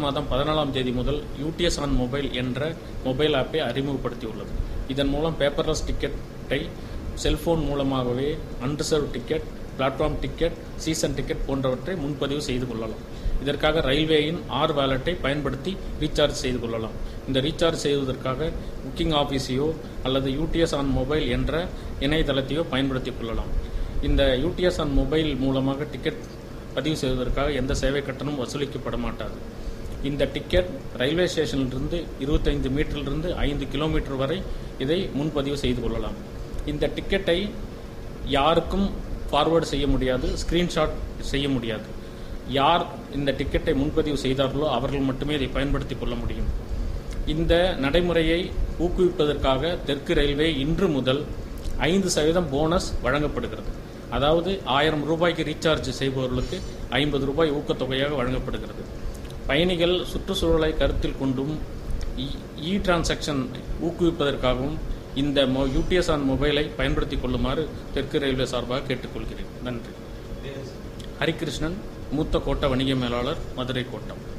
மாதம் பதினாலாம் தேதி முதல் யூடிஎஸ் ஆன் மொபைல் என்ற மொபைல் ஆப்பை அறிமுகப்படுத்தியுள்ளது இதன் மூலம் பேப்பர்லெஸ் டிக்கெட்டை செல்போன் மூலமாகவே unreserve ticket platform ticket season ticket போன்றவற்றை முன்பதிவு செய்து கொள்ளலாம் இதற்காக ரயில்வேயின் ஆர் வேலட்டை பயன்படுத்தி ரீசார்ஜ் செய்து கொள்ளலாம் இந்த ரீசார்ஜ் செய்வதற்காக புக்கிங் ஆஃபீஸையோ அல்லது யூடிஎஸ் ஆன் மொபைல் என்ற இணையதளத்தையோ பயன்படுத்திக் கொள்ளலாம் இந்த யூடிஎஸ் ஆன் மொபைல் மூலமாக டிக்கெட் பதிவு செய்வதற்காக எந்த சேவை கட்டணமும் வசூலிக்கப்பட மாட்டாது இந்த டிக்கெட் ரயில்வே ஸ்டேஷனிலிருந்து இருபத்தைந்து மீட்டரிலிருந்து ஐந்து கிலோமீட்டர் வரை இதை முன்பதிவு செய்து கொள்ளலாம் இந்த டிக்கெட்டை யாருக்கும் ஃபார்வேர்டு செய்ய முடியாது ஸ்கிரீன்ஷாட் செய்ய முடியாது யார் இந்த டிக்கெட்டை முன்பதிவு செய்தார்களோ அவர்கள் மட்டுமே இதை பயன்படுத்திக் கொள்ள முடியும் இந்த நடைமுறையை ஊக்குவிப்பதற்காக தெற்கு ரயில்வே இன்று முதல் ஐந்து சதவீதம் போனஸ் வழங்கப்படுகிறது அதாவது ஆயிரம் ரூபாய்க்கு ரீசார்ஜ் செய்பவர்களுக்கு ஐம்பது ரூபாய் ஊக்கத்தொகையாக வழங்கப்படுகிறது பயணிகள் சுற்றுச்சூழலை கருத்தில் கொண்டும் இ டிரான்சாக்ஷன் ஊக்குவிப்பதற்காகவும் இந்த யூடிஎஸ் ஆன் மொபைலை பயன்படுத்திக் கொள்ளுமாறு தெற்கு ரயில்வே சார்பாக கேட்டுக்கொள்கிறேன் நன்றி ஹரிகிருஷ்ணன் மூத்த கோட்ட வணிக மேலாளர் மதுரை கோட்டம்